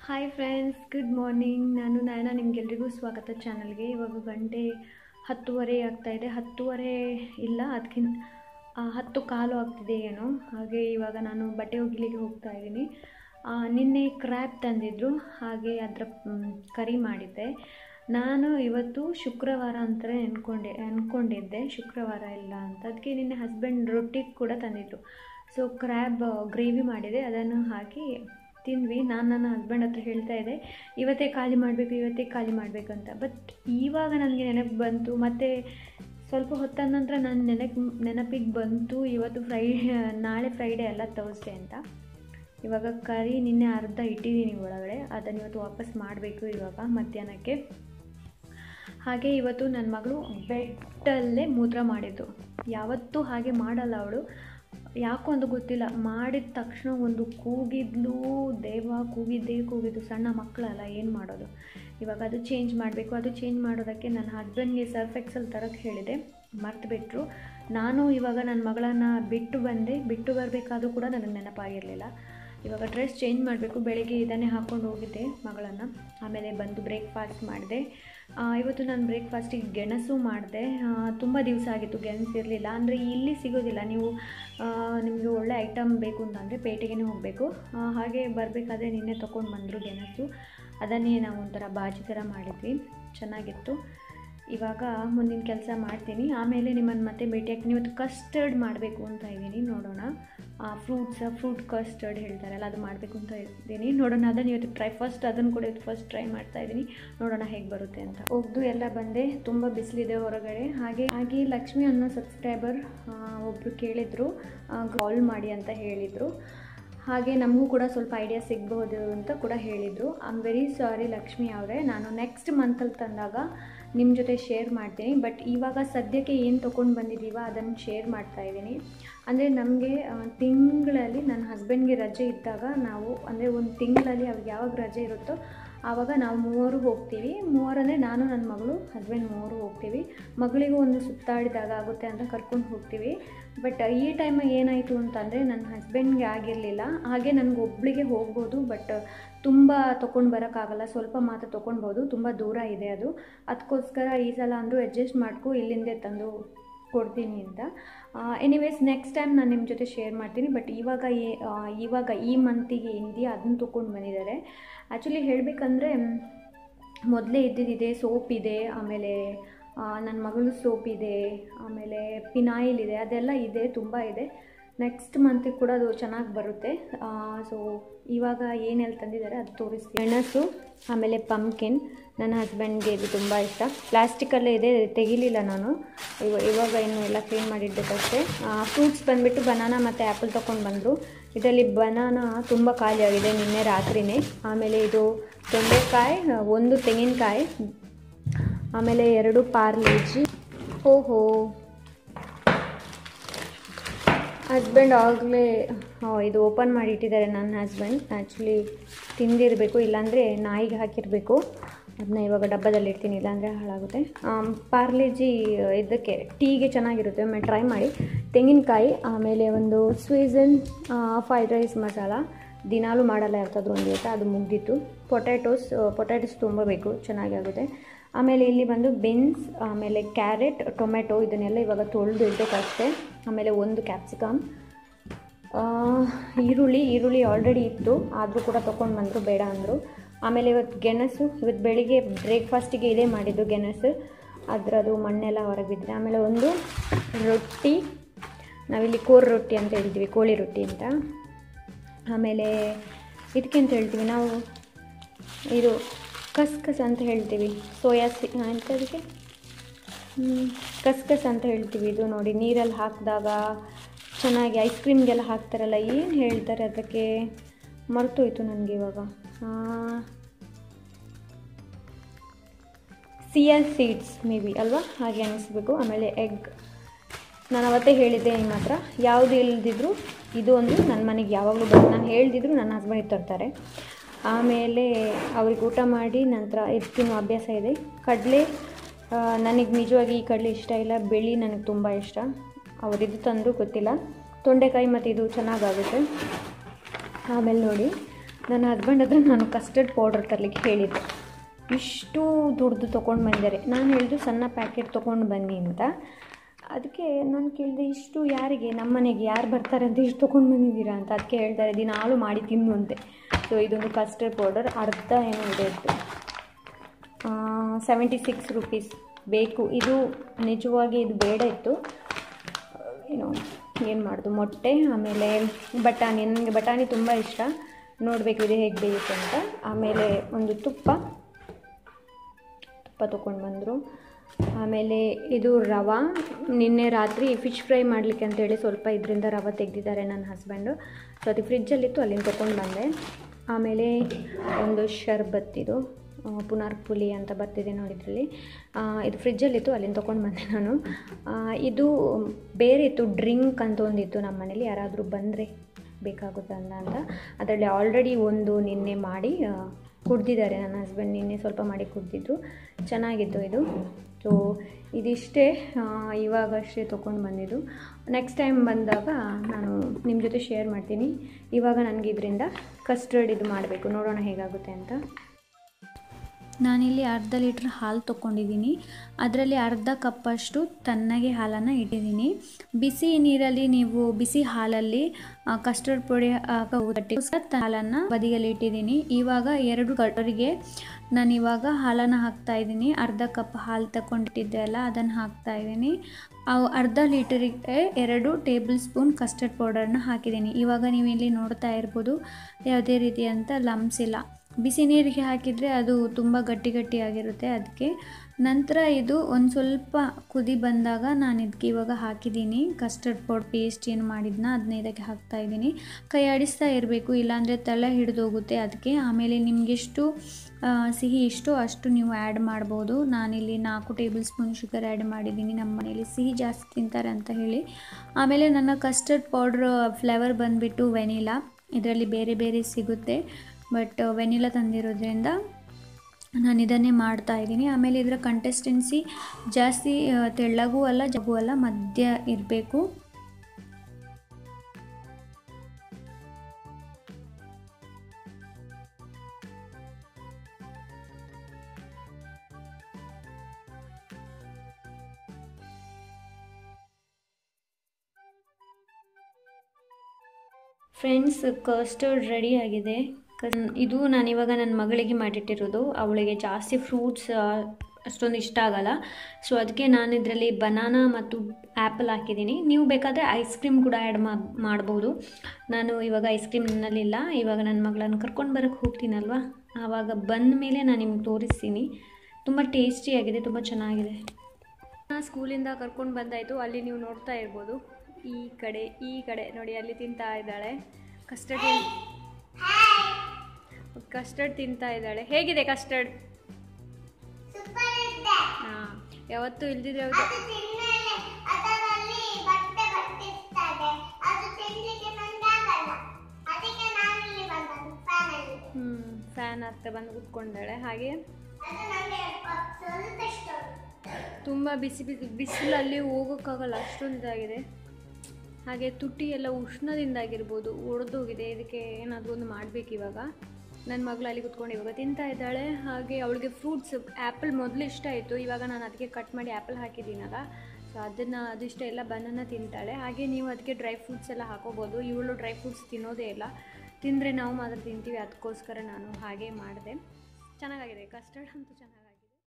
hi friends good morning ನಾನು ನಯನ ನಿಮಗೆಲ್ರಿಗೂ ಸ್ವಾಗತ ಚಾನಲ್ಗೆ ಇವಾಗ ಗಂಟೆ ಹತ್ತುವರೆ ಆಗ್ತಾ ಇದೆ ಹತ್ತುವರೆ ಇಲ್ಲ ಅದಕ್ಕಿಂತ ಹತ್ತು ಕಾಲು ಆಗ್ತಿದೆ ಏನೋ ಹಾಗೆ ಇವಾಗ ನಾನು ಬಟ್ಟೆ ಒಗಿಲಿಕ್ಕೆ ಹೋಗ್ತಾ ಇದ್ದೀನಿ ಆ, ನಿನ್ನೆ ಕ್ರ್ಯಾಬ್ ತಂದಿದ್ರು ಹಾಗೆ ಅದರ ಕರಿ ಮಾಡಿದ್ದೆ ನಾನು ಇವತ್ತು ಶುಕ್ರವಾರ ಅಂತಲೇ ಅನ್ಕೊಂಡೆ ಅಂದ್ಕೊಂಡಿದ್ದೆ ಶುಕ್ರವಾರ ಇಲ್ಲ ಅಂತ ಅದಕ್ಕೆ ನಿನ್ನೆ ಹಸ್ಬೆಂಡ್ ರೊಟ್ಟಿ ಕೂಡ ತಂದಿದ್ರು ಸೊ ಕ್ರ್ಯಾಬ್ ಗ್ರೇವಿ ಮಾಡಿದೆ ಅದನ್ನು ಹಾಕಿ ತಿಂದ್ವಿ ನಾನು ನನ್ನ ಹಸ್ಬೆಂಡ್ ಹತ್ರ ಹೇಳ್ತಾ ಇದ್ದೆ ಇವತ್ತೇ ಖಾಲಿ ಮಾಡಬೇಕು ಇವತ್ತೇ ಖಾಲಿ ಮಾಡಬೇಕು ಅಂತ ಬಟ್ ಇವಾಗ ನನಗೆ ನೆನಪು ಬಂತು ಮತ್ತು ಸ್ವಲ್ಪ ಹೊತ್ತಾದ ನಂತರ ನನ್ನ ನೆನಪು ನೆನಪಿಗೆ ಬಂತು ಇವತ್ತು ಫ್ರೈ ನಾಳೆ ಫ್ರೈಡೇ ಅಲ್ಲ ತರ್ಸ್ಡೇ ಅಂತ ಇವಾಗ ಕರಿ ನಿನ್ನೆ ಅರ್ಧ ಇಟ್ಟಿದ್ದೀನಿ ಒಳಗಡೆ ಅದನ್ನು ಇವತ್ತು ವಾಪಸ್ ಮಾಡಬೇಕು ಇವಾಗ ಮಧ್ಯಾಹ್ನಕ್ಕೆ ಹಾಗೆ ಇವತ್ತು ನನ್ನ ಮಗಳು ಬೆಟ್ಟಲ್ಲೇ ಮೂತ್ರ ಮಾಡಿದ್ದು ಯಾವತ್ತೂ ಹಾಗೆ ಮಾಡಲ್ಲ ಅವಳು ಯಾಕೋ ಅಂತ ಗೊತ್ತಿಲ್ಲ ಮಾಡಿದ ತಕ್ಷಣ ಒಂದು ಕೂಗಿದ್ಲು ದೇವ ಕೂಗಿದ್ದೇ ಕೂಗಿದ್ದು ಸಣ್ಣ ಮಕ್ಕಳಲ್ಲ ಏನು ಮಾಡೋದು ಇವಾಗ ಅದು ಚೇಂಜ್ ಮಾಡಬೇಕು ಅದು ಚೇಂಜ್ ಮಾಡೋದಕ್ಕೆ ನನ್ನ ಹಸ್ಬೆಂಡ್ಗೆ ಸರ್ಫ್ ಎಕ್ಸಲ್ ತರಕ್ಕೆ ಹೇಳಿದೆ ಮರ್ತು ಬಿಟ್ಟರು ನಾನು ಇವಾಗ ನನ್ನ ಮಗಳನ್ನು ಬಿಟ್ಟು ಬಂದೆ ಬಿಟ್ಟು ಬರಬೇಕಾದ್ರೂ ಕೂಡ ನನಗೆ ನೆನಪಾಗಿರಲಿಲ್ಲ ಇವಾಗ ಡ್ರೆಸ್ ಚೇಂಜ್ ಮಾಡಬೇಕು ಬೆಳಿಗ್ಗೆ ಇದನ್ನೇ ಹಾಕ್ಕೊಂಡು ಹೋಗಿದ್ದೆ ಮಗಳನ್ನು ಆಮೇಲೆ ಬಂದು ಬ್ರೇಕ್ಫಾಸ್ಟ್ ಮಾಡಿದೆ ಆ, ಇವತ್ತು ನಾನು ಬ್ರೇಕ್ಫಾಸ್ಟಿಗೆ ಗೆಣಸು ಮಾಡಿದೆ ತುಂಬ ದಿವಸ ಆಗಿತ್ತು ಗೆಣಸು ಇರಲಿಲ್ಲ ಅಂದರೆ ಇಲ್ಲಿ ಸಿಗೋದಿಲ್ಲ ನೀವು ಆ, ನಿಮಗೆ ಒಳ್ಳೆ ಐಟಮ್ ಬೇಕು ಅಂತಂದರೆ ಪೇಟೆಗೆ ಹೋಗಬೇಕು ಹಾಗೆ ಬರಬೇಕಾದ್ರೆ ನಿನ್ನೆ ತೊಗೊಂಡು ಬಂದರು ಗೆಣಸು ಅದನ್ನೇ ನಾವು ಒಂಥರ ಬಾಜಿ ಥರ ಮಾಡಿದ್ವಿ ಚೆನ್ನಾಗಿತ್ತು ಇವಾಗ ಮುಂದಿನ ಕೆಲಸ ಮಾಡ್ತೀನಿ ಆಮೇಲೆ ನಿಮ್ಮನ್ನು ಮತ್ತೆ ಭೇಟಿಯಾಗಿ ಇವತ್ತು ಕಸ್ಟರ್ಡ್ ಮಾಡಬೇಕು ಅಂತ ಇದ್ದೀನಿ ನೋಡೋಣ ಫ್ರೂಟ್ಸ್ ಫ್ರೂಟ್ ಕಸ್ಟರ್ಡ್ ಹೇಳ್ತಾರಲ್ಲ ಅದು ಮಾಡಬೇಕು ಅಂತ ಇದ್ದೀನಿ ನೋಡೋಣ ಅದನ್ನು ಇವತ್ತು ಟ್ರೈ ಫಸ್ಟ್ ಅದನ್ನು ಕೂಡ ಇವತ್ತು ಫಸ್ಟ್ ಟ್ರೈ ಮಾಡ್ತಾ ಇದ್ದೀನಿ ನೋಡೋಣ ಹೇಗೆ ಬರುತ್ತೆ ಅಂತ ಹೋಗ್ದು ಎಲ್ಲ ಬಂದೆ ತುಂಬ ಬಿಸಿಲಿದೆ ಹೊರಗಡೆ ಹಾಗೆ ಹಾಗೆ ಲಕ್ಷ್ಮಿ ಅನ್ನೋ ಸಬ್ಸ್ಕ್ರೈಬರ್ ಒಬ್ಬರು ಕೇಳಿದರು ಕಾಲ್ ಮಾಡಿ ಅಂತ ಹೇಳಿದರು ಹಾಗೆ ನಮಗೂ ಕೂಡ ಸ್ವಲ್ಪ ಐಡಿಯಾ ಸಿಗ್ಬೋದು ಅಂತ ಕೂಡ ಹೇಳಿದರು I am very sorry Lakshmi ಅವರೇ ನಾನು ನೆಕ್ಸ್ಟ್ ಮಂತಲ್ಲಿ ತಂದಾಗ ನಿಮ್ಮ ಜೊತೆ ಶೇರ್ ಮಾಡ್ತೀನಿ ಬಟ್ ಇವಾಗ ಸದ್ಯಕ್ಕೆ ಏನು ತೊಗೊಂಡು ಬಂದಿದ್ದೀವ ಅದನ್ನು ಶೇರ್ ಮಾಡ್ತಾ ಇದ್ದೀನಿ ಅಂದರೆ ನಮಗೆ ತಿಂಗಳಲ್ಲಿ ನನ್ನ ಹಸ್ಬೆಂಡ್ಗೆ ರಜೆ ಇದ್ದಾಗ ನಾವು ಅಂದರೆ ಒಂದು ತಿಂಗಳಲ್ಲಿ ಅವ್ರಿಗೆ ಯಾವಾಗ ರಜೆ ಇರುತ್ತೋ ಆವಾಗ ನಾವು ಮೂವರು ಹೋಗ್ತೀವಿ ಮೂವರಂದರೆ ನಾನು ನನ್ನ ಮಗಳು ಹಸ್ಬೆಂಡ್ ಮೂವರು ಹೋಗ್ತೀವಿ ಮಗಳಿಗೂ ಒಂದು ಸುತ್ತಾಡಿದಾಗ ಆಗುತ್ತೆ ಅಂತ ಕರ್ಕೊಂಡು ಹೋಗ್ತೀವಿ ಬಟ್ ಈ ಟೈಮ್ ಏನಾಯಿತು ಅಂತಂದರೆ ನನ್ನ ಹಸ್ಬೆಂಡ್ಗೆ ಆಗಿರಲಿಲ್ಲ ಹಾಗೆ ನನಗೆ ಒಬ್ಬಳಿಗೆ ಹೋಗ್ಬೋದು ಬಟ್ ತುಂಬ ತೊಗೊಂಡು ಬರೋಕ್ಕಾಗಲ್ಲ ಸ್ವಲ್ಪ ಮಾತ್ರ ತೊಗೊಳ್ಬೋದು ತುಂಬ ದೂರ ಇದೆ ಅದು ಅದಕ್ಕೋಸ್ಕರ ಈ ಸಲ ಅಂದರೂ ಅಡ್ಜಸ್ಟ್ ಮಾಡ್ಕೊ ಇಲ್ಲಿಂದೇ ತಂದು ಕೊಡ್ತೀನಿ ಅಂತ ಎನಿವೇಸ್ ನೆಕ್ಸ್ಟ್ ಟೈಮ್ ನಾನು ನಿಮ್ಮ ಜೊತೆ ಶೇರ್ ಮಾಡ್ತೀನಿ ಬಟ್ ಇವಾಗ ಏ- ಆ, ಇವಾಗ ಈ ಮಂತಿಗೆ ಏನಿದೆಯೋ ಅದನ್ನು ತೊಗೊಂಡು ಬಂದಿದ್ದಾರೆ ಆ್ಯಕ್ಚುಲಿ ಹೇಳಬೇಕಂದ್ರೆ ಮೊದಲೇ ಇದ್ದಿದ್ದಿದೆ ಸೋಪ್ ಇದೆ ಆಮೇಲೆ ನನ್ನ ಮಗಳು ಸೋಪ್ ಇದೆ ಆಮೇಲೆ ಪಿನಾಯಿಲ್ ಇದೆ ಅದೆಲ್ಲ ಇದೆ ತುಂಬ ಇದೆ ನೆಕ್ಸ್ಟ್ ಮಂತಿಗೆ ಕೂಡ ಅದು ಚೆನ್ನಾಗಿ ಬರುತ್ತೆ ಸೊ ಇವಾಗ ಏನೆಲ್ಲ ತಂದಿದ್ದಾರೆ ಅದು ತೋರಿಸ್ತೀನಿ ಮೆಣಸು ಆಮೇಲೆ ಪಂಪ್ಕಿನ್ ನನ್ನ ಹಸ್ಬೆಂಡ್ಗೆ ಇದು ತುಂಬ ಇಷ್ಟ ಪ್ಲಾಸ್ಟಿಕಲ್ಲೇ ಇದೆ ತೆಗಿಲಿಲ್ಲ ನಾನು ಇವ ಇವಾಗ ಇನ್ನು ಎಲ್ಲ ಕ್ಲೀನ್ ಮಾಡಿಡ್ಬೇಕಷ್ಟೇ ಫ್ರೂಟ್ಸ್ ಬಂದುಬಿಟ್ಟು ಬನಾನಾ ಮತ್ತು ಆ್ಯಪಲ್ ತೊಗೊಂಡು ಬಂದರು ಇದರಲ್ಲಿ ಬನಾನಾ ತುಂಬ ಖಾಲಿಯಾಗಿದೆ ನಿನ್ನೆ ರಾತ್ರಿನೇ ಆಮೇಲೆ ಇದು ತೊಂಡೆಕಾಯಿ ಒಂದು ತೆಂಗಿನಕಾಯಿ ಆಮೇಲೆ ಎರಡು ಪಾರ್ಲೇಜಿ ಓಹೋ ಹಸ್ಬೆಂಡ್ ಆಗಲೇ ಇದು ಓಪನ್ ಮಾಡಿ ಇಟ್ಟಿದ್ದಾರೆ ನನ್ನ ಹಸ್ಬೆಂಡ್ ಆ್ಯಕ್ಚುಲಿ ತಿಂದಿರಬೇಕು ಇಲ್ಲಾಂದರೆ ನಾಯಿಗೆ ಹಾಕಿರಬೇಕು ಅದನ್ನ ಇವಾಗ ಡಬ್ಬದಲ್ಲಿ ಇಡ್ತೀನಿ ಇಲ್ಲಾಂದರೆ ಹಾಳಾಗುತ್ತೆ ಪಾರ್ಲೇಜಿ ಇದಕ್ಕೆ ಟೀಗೆ ಚೆನ್ನಾಗಿರುತ್ತೆ ಒಮ್ಮೆ ಟ್ರೈ ಮಾಡಿ ತೆಂಗಿನಕಾಯಿ ಆಮೇಲೆ ಒಂದು ಸ್ವೀಸನ್ ಫ್ರೈಡ್ ರೈಸ್ ಮಸಾಲ ದಿನಾಲೂ ಮಾಡಲ್ಲ ಯಾವ್ದಾದ್ರು ಒಂದು ದಿವಸ ಅದು ಮುಗ್ದಿತ್ತು ಪೊಟ್ಯಾಟೋಸ್ ಪೊಟ್ಯಾಟೋಸ್ ತುಂಬ ಬೇಕು ಚೆನ್ನಾಗಿ ಆಗುತ್ತೆ ಆಮೇಲೆ ಇಲ್ಲಿ ಬಂದು ಬೀನ್ಸ್ ಆಮೇಲೆ ಕ್ಯಾರೆಟ್ ಟೊಮೆಟೊ ಇದನ್ನೆಲ್ಲ ಇವಾಗ ತೊಳೆದು ಇಡಬೇಕಷ್ಟೇ ಆಮೇಲೆ ಒಂದು ಕ್ಯಾಪ್ಸಿಕಮ್ ಆ, ಈರುಳ್ಳಿ ಈರುಳ್ಳಿ ಆಲ್ರೆಡಿ ಇತ್ತು ಆದರೂ ಕೂಡ ತೊಗೊಂಡು ಬಂದರು ಬೇಡ ಅಂದರು ಆಮೇಲೆ ಇವತ್ತು ಗೆಣಸು ಇವತ್ತು ಬೆಳಿಗ್ಗೆ ಬ್ರೇಕ್ಫಾಸ್ಟಿಗೆ ಇದೇ ಮಾಡಿದ್ದು ಗೆಣಸು ಅದರದು ಮಣ್ಣೆಲ್ಲ ಹೊರಗೆ ಬಿದ್ದರೆ ಆಮೇಲೆ ಒಂದು ರೊಟ್ಟಿ ನಾವಿಲ್ಲಿ ಕೋರ್ ರೊಟ್ಟಿ ಅಂತ ಹೇಳ್ತೀವಿ ಕೋಳಿ ರೊಟ್ಟಿ ಅಂತ ಆಮೇಲೆ ಇದಕ್ಕೆ ಅಂತ ಹೇಳ್ತೀವಿ ನಾವು ಇದು ಕಸ್ಕಸ್ ಅಂತ ಹೇಳ್ತೀವಿ ಸೋಯಾ ಸಿ ಅಂತ ಅದಕ್ಕೆ ಹ್ಮ್, ಕಸ್ಕಸ್ ಅಂತ ಹೇಳ್ತೀವಿ ಇದು ನೋಡಿ ನೀರಲ್ಲಿ ಹಾಕಿದಾಗ ಚೆನ್ನಾಗಿ ಐಸ್ ಕ್ರೀಮ್ಗೆಲ್ಲ ಹಾಕ್ತಾರಲ್ಲ ಏನು ಹೇಳ್ತಾರೆ ಅದಕ್ಕೆ ಮರ್ತೋಯ್ತು ನನಗೆ ಇವಾಗ ಸಿಯಲ್ ಸೀಡ್ಸ್ ಮೇ ಬಿ ಅಲ್ವಾ ಹಾಗೆ ಅನಿಸ್ಬೇಕು ಆಮೇಲೆ ಎಗ್ ನಾನು ಅವತ್ತೇ ಹೇಳಿದ್ದೆ ನಿಮ್ಮ ಹತ್ರ ಯಾವುದು ಇಲ್ದಿದ್ರು ಇದು ಒಂದು ನನ್ನ ಮನೆಗೆ ಯಾವಾಗಲೂ ಬಂದು ನಾನು ಹೇಳ್ದಿದ್ರು ನನ್ನ ಹಸ್ಬೆಂಡಿಗೆ ತರ್ತಾರೆ ಆಮೇಲೆ ಅವ್ರಿಗೆ ಊಟ ಮಾಡಿ ನಂತರ ಇದು ತಿನ್ನೋ ಅಭ್ಯಾಸ ಇದೆ ಕಡಲೆ ನನಗೆ ನಿಜವಾಗಿ ಈ ಕಡಲೆ ಇಷ್ಟ ಇಲ್ಲ ಬೆಳಿ ನನಗೆ ತುಂಬ ಇಷ್ಟ ಅವರಿದು ತಂದರೂ ಗೊತ್ತಿಲ್ಲ ತೊಂಡೆಕಾಯಿ ಮತ್ತು ಇದು ಚೆನ್ನಾಗಾಗುತ್ತೆ ಆಮೇಲೆ ನೋಡಿ ನನ್ನ ಹಸ್ಬೆಂಡ್ ಹತ್ರ ನಾನು ಕಸ್ಟರ್ಡ್ ಪೌಡರ್ ತರಲಿಕ್ಕೆ ಹೇಳಿದ್ದೆ ಇಷ್ಟು ದುಡ್ದು ತೊಗೊಂಡು ಬಂದಿದ್ದಾರೆ ನಾನು ಹೇಳಿದ್ದು ಸಣ್ಣ ಪ್ಯಾಕೆಟ್ ತೊಗೊಂಡು ಬನ್ನಿ ಅಂತ ಅದಕ್ಕೆ ನಾನು ಕೇಳಿದೆ ಇಷ್ಟು ಯಾರಿಗೆ ನಮ್ಮ ಮನೆಗೆ ಯಾರು ಬರ್ತಾರೆ ಅಂತ ಇಷ್ಟು ತೊಗೊಂಡು ಬಂದಿದ್ದೀರಾ ಅಂತ ಅದಕ್ಕೆ ಹೇಳ್ತಾರೆ ದಿನಾಲು ಮಾಡಿ ತಿನ್ನು ಅಂತೆ ಸೊ ಇದೊಂದು ಕಸ್ಟರ್ಡ್ ಪೌಡರ್ ಅರ್ಧ ಏನೋ ಇದೆ ಇತ್ತು ಸೆವೆಂಟಿ ಸಿಕ್ಸ್ ರುಪೀಸ್ ಬೇಕು ಇದು ನಿಜವಾಗಿ ಇದು ಬೇಡ ಇತ್ತು ಏನು ಏನು ಮಾಡೋದು ಮೊಟ್ಟೆ ಆಮೇಲೆ ಬಟಾಣಿ ನನಗೆ ಬಟಾಣಿ ತುಂಬ ಇಷ್ಟ ನೋಡಬೇಕು ಇದು ಹೇಗೆ ಬೇಯುತ್ತೆ ಅಂತ ಆಮೇಲೆ ಒಂದು ತುಪ್ಪ ತುಪ್ಪ ತೊಗೊಂಡು ಬಂದರು ಆಮೇಲೆ ಇದು ರವೆ ನಿನ್ನೆ ರಾತ್ರಿ ಫಿಶ್ ಫ್ರೈ ಮಾಡಲಿಕ್ಕೆ ಅಂತೇಳಿ ಸ್ವಲ್ಪ ಇದರಿಂದ ರವೆ ತೆಗೆದಿದ್ದಾರೆ ನನ್ನ ಹಸ್ಬೆಂಡು ಸೊ ಅದು ಫ್ರಿಜ್ಜಲ್ಲಿತ್ತು ಅಲ್ಲಿಂದ ತೊಗೊಂಡು ಬಂದೆ ಆಮೇಲೆ ಒಂದು ಶರ್ಬತ್ ಇದು ಆ, ಪುನರ್ ಪುಲಿ ಅಂತ ಬರ್ತಿದೆ ನೋಡಿದ್ರಲ್ಲಿ ಆ, ಇದು ಫ್ರಿಜ್ಜಲ್ಲಿತ್ತು ಅಲ್ಲಿಂದ ತೊಗೊಂಡು ಬಂದೆ ನಾನು ಆ, ಇದು ಬೇರೆ ಇತ್ತು ಡ್ರಿಂಕ್ ಅಂತ ಒಂದಿತ್ತು ನಮ್ಮ ಮನೇಲಿ ಯಾರಾದರೂ ಬಂದರೆ ಬೇಕಾಗುತ್ತಲ್ಲ ಅಂತ ಅದರಲ್ಲಿ ಆಲ್ರೆಡಿ ಒಂದು ನಿನ್ನೆ ಮಾಡಿ ಆ, ಕುಡ್ದಿದ್ದಾರೆ ನನ್ನ ಹಸ್ಬೆಂಡ್ ನಿನ್ನೆ ಸ್ವಲ್ಪ ಮಾಡಿ ಕುಡ್ದಿದ್ರು ಚೆನ್ನಾಗಿತ್ತು ಇದು ಸೊ ಇದಿಷ್ಟೇ ಆ, ಇವಾಗಷ್ಟೇ ತೊಗೊಂಡು ಬಂದಿದ್ದು ನೆಕ್ಸ್ಟ್ ಟೈಮ್ ಬಂದಾಗ ನಾನು ನಿಮ್ಮ ಜೊತೆ ಶೇರ್ ಮಾಡ್ತೀನಿ ಇವಾಗ ನನಗೆ ಇದರಿಂದ ಕಸ್ಟರ್ಡ್ ಇದು ಮಾಡಬೇಕು ನೋಡೋಣ ಹೇಗಾಗುತ್ತೆ ಅಂತ ನಾನಿಲ್ಲಿ ಅರ್ಧ ಲೀಟ್ರ್ ಹಾಲು ತೊಗೊಂಡಿದ್ದೀನಿ ಅದರಲ್ಲಿ ಅರ್ಧ ಕಪ್ಪಷ್ಟು ತಣ್ಣಗೆ ಹಾಲನ್ನು ಇಟ್ಟಿದ್ದೀನಿ ಬಿಸಿ ನೀರಲ್ಲಿ ನೀವು ಬಿಸಿ ಹಾಲಲ್ಲಿ ಆ, ಕಸ್ಟರ್ಡ್ ಪುಡಿ ಹಾಕಿ ಹಾಲನ್ನು ಬದಿಯಲ್ಲಿ ಇಟ್ಟಿದ್ದೀನಿ ಇವಾಗ ಎರಡು ಕಟರಿಗೆ ನಾನು ಇವಾಗ ಹಾಲನ್ನು ಹಾಕ್ತಾ ಇದ್ದೀನಿ ಅರ್ಧ ಕಪ್ ಹಾಲು ತಗೊಂಡಿದ್ದೆ ಅಲ್ಲ ಅದನ್ನು ಹಾಕ್ತಾ ಇದ್ದೀನಿ ಅವು ಅರ್ಧ ಲೀಟರಿಗೆ ಎರಡು ಟೇಬಲ್ ಸ್ಪೂನ್ ಕಸ್ಟರ್ಡ್ ಪೌಡರ್ನ ಹಾಕಿದ್ದೀನಿ ಇವಾಗ ನೀವು ಇಲ್ಲಿ ನೋಡ್ತಾ ಇರ್ಬೋದು ಯಾವುದೇ ರೀತಿಯಂಥ ಲಮ್ಸ್ ಇಲ್ಲ ಬಿಸಿ ನೀರಿಗೆ ಹಾಕಿದರೆ ಅದು ತುಂಬ ಗಟ್ಟಿ ಗಟ್ಟಿಯಾಗಿರುತ್ತೆ ಅದಕ್ಕೆ ನಂತರ ಇದು ಒಂದು ಸ್ವಲ್ಪ ಕುದಿ ಬಂದಾಗ ನಾನು ಇದಕ್ಕೆ ಇವಾಗ ಹಾಕಿದ್ದೀನಿ ಕಸ್ಟರ್ಡ್ ಪೌಡ್ ಪೇಸ್ಟ್ ಏನು ಮಾಡಿದ್ನ ಅದನ್ನ ಇದಕ್ಕೆ ಹಾಕ್ತಾ ಇದ್ದೀನಿ ಕೈ ಆಡಿಸ್ತಾ ಇರಬೇಕು ಇಲ್ಲಾಂದರೆ ತಲೆ ಹಿಡಿದೋಗುತ್ತೆ ಅದಕ್ಕೆ ಆಮೇಲೆ ನಿಮಗೆಷ್ಟು ಸಿಹಿ ಇಷ್ಟು ಅಷ್ಟು ನೀವು ಆ್ಯಡ್ ಮಾಡ್ಬೋದು ನಾನಿಲ್ಲಿ ನಾಲ್ಕು ಟೇಬಲ್ ಸ್ಪೂನ್ ಶುಗರ್ ಆ್ಯಡ್ ಮಾಡಿದ್ದೀನಿ ನಮ್ಮ ಮನೇಲಿ ಸಿಹಿ ಜಾಸ್ತಿ ತಿಂತಾರೆ ಅಂತ ಹೇಳಿ ಆಮೇಲೆ ನನ್ನ ಕಸ್ಟರ್ಡ್ ಪೌಡ್ರ್ ಫ್ಲೇವರ್ ಬಂದುಬಿಟ್ಟು ವೆನಿಲಾ ಇದರಲ್ಲಿ ಬೇರೆ ಬೇರೆ ಸಿಗುತ್ತೆ ಬಟ್ ವೆನಿಲಾ ತಂದಿರೋದ್ರಿಂದ ನಾನು ಇದನ್ನೇ ಮಾಡ್ತಾ ಇದ್ದೀನಿ ಆಮೇಲೆ ಇದರ ಕಂಟೆಸ್ಟೆನ್ಸಿ ಜಾಸ್ತಿ ಆ, ತೆಳ್ಳಗೂ ಅಲ್ಲ ಜಗ್ಗೂ ಅಲ್ಲ ಮಧ್ಯ ಇರಬೇಕು ಫ್ರೆಂಡ್ಸ್ ಕಸ್ಟರ್ಡ್ ರೆಡಿ ಆಗಿದೆ ಕನ್- ಇದು ನಾನು ಇವಾಗ ನನ್ನ ಮಗಳಿಗೆ ಮಾಡಿಟ್ಟಿರೋದು ಅವಳಿಗೆ ಜಾಸ್ತಿ ಫ್ರೂಟ್ಸ್ ಅಷ್ಟೊಂದು ಇಷ್ಟ ಆಗಲ್ಲ ಸೊ ಅದಕ್ಕೆ ನಾನು ಇದರಲ್ಲಿ ಬನಾನಾ ಮತ್ತು ಆ್ಯಪಲ್ ಹಾಕಿದ್ದೀನಿ ನೀವು ಬೇಕಾದರೆ ಐಸ್ ಕ್ರೀಮ್ ಕೂಡ ಆ್ಯಡ್ ಮಾಡ್ಬೋದು ನಾನು ಇವಾಗ ಐಸ್ ಕ್ರೀಮ್ನಲ್ಲಿಲ್ಲ ಇವಾಗ ನನ್ನ ಮಗಳನ್ನ ಕರ್ಕೊಂಡು ಬರೋಕ್ಕೆ ಹೋಗ್ತೀನಲ್ವ ಆವಾಗ ಬಂದ ಮೇಲೆ ನಾನು ನಿಮ್ಗೆ ತೋರಿಸ್ತೀನಿ ತುಂಬ ಟೇಸ್ಟಿಯಾಗಿದೆ ತುಂಬ ಚೆನ್ನಾಗಿದೆ ನಾನು ಸ್ಕೂಲಿಂದ ಕರ್ಕೊಂಡು ಬಂದಾಯಿತು ಅಲ್ಲಿ ನೀವು ನೋಡ್ತಾ ಇರ್ಬೋದು ಈ ಕಡೆ ಈ ಕಡೆ ನೋಡಿ ಅಲ್ಲಿ ತಿಂತಾ ಇದ್ದಾಳೆ ಕಸ್ಟರ್ಡ್ ಕಸ್ಟರ್ಡ್ ತಿಂತಾ ಇದ್ದಾಳೆ ಹೇಗಿದೆ ಕಸ್ಟರ್ಡ್ ಸೂಪರ್ ಇದೆ ಹಾಂ ಯಾವತ್ತೂ ಇಲ್ದಿದ್ರೆ ಅದು ತಿಂದ್ಮೇಲೆ ಅದರಲ್ಲಿ ಬಟ್ಟೆ ಬಟ್ಟಿರ್ತದೆ ಅದು ತಿನ್ಲಿಕ್ಕೆ ನಂಗೆ ಆಗಲ್ಲ ಅದಕ್ಕೆ ನಾನಿಲ್ಲಿ ಬಂದದ್ದು ಫ್ಯಾನಲ್ಲಿ ಹ್ಞೂ ಫ್ಯಾನ್ ಹತ್ರ ಬಂದು ಕೂತ್ಕೊಂಡಾಳೆ ಹಾಗೆ ಅದು ನನಗೆ ಸ್ವಲ್ಪ ಇಷ್ಟ ತುಂಬ ಬಿಸಿ ಬಿಸಿ ಬಿಸಿಲಲ್ಲಿ ಹೋಗೋಕ್ಕಾಗಲ್ಲ ಅಷ್ಟೊಂದು ಇದಾಗಿದೆ ಹಾಗೆ ತುಟಿ ಎಲ್ಲ ಉಷ್ಣದಿಂದಾಗಿರ್ಬೋದು ಒಡೆದೋಗಿದೆ ಇದಕ್ಕೆ ಏನಾದರೂ ಒಂದು ಮಾಡಬೇಕು ಇವಾಗ ನನ್ನ ಮಗಳು ಅಲ್ಲಿ ಕುತ್ಕೊಂಡು ಇವಾಗ ತಿಂತಾ ಇದ್ದಾಳೆ ಹಾಗೆ ಅವಳಿಗೆ ಫ್ರೂಟ್ಸ್ ಆ್ಯಪಲ್ ಮೊದಲು ಇಷ್ಟ ಆಯಿತು ಇವಾಗ ನಾನು ಅದಕ್ಕೆ ಕಟ್ ಮಾಡಿ ಆ್ಯಪಲ್ ಹಾಕಿದ್ದೀನಲ್ಲ ಸೊ ಅದನ್ನು ಅದಿಷ್ಟ ಎಲ್ಲ ಬನಾನ ತಿಂತಾಳೆ ಹಾಗೆ ನೀವು ಅದಕ್ಕೆ ಡ್ರೈ ಫ್ರೂಟ್ಸ್ ಎಲ್ಲ ಹಾಕೋಬೋದು ಇವಳು ಡ್ರೈ ಫ್ರೂಟ್ಸ್ ತಿನ್ನೋದೇ ಇಲ್ಲ ತಿಂದರೆ ನಾವು ಮಾತ್ರ ತಿಂತೀವಿ ಅದಕ್ಕೋಸ್ಕರ ನಾನು ಹಾಗೆ ಮಾಡಿದೆ ಚೆನ್ನಾಗಾಗಿದೆ ಕಸ್ಟರ್ಡ್ ಅಂತೂ ಚೆನ್ನಾಗಾಗಿದೆ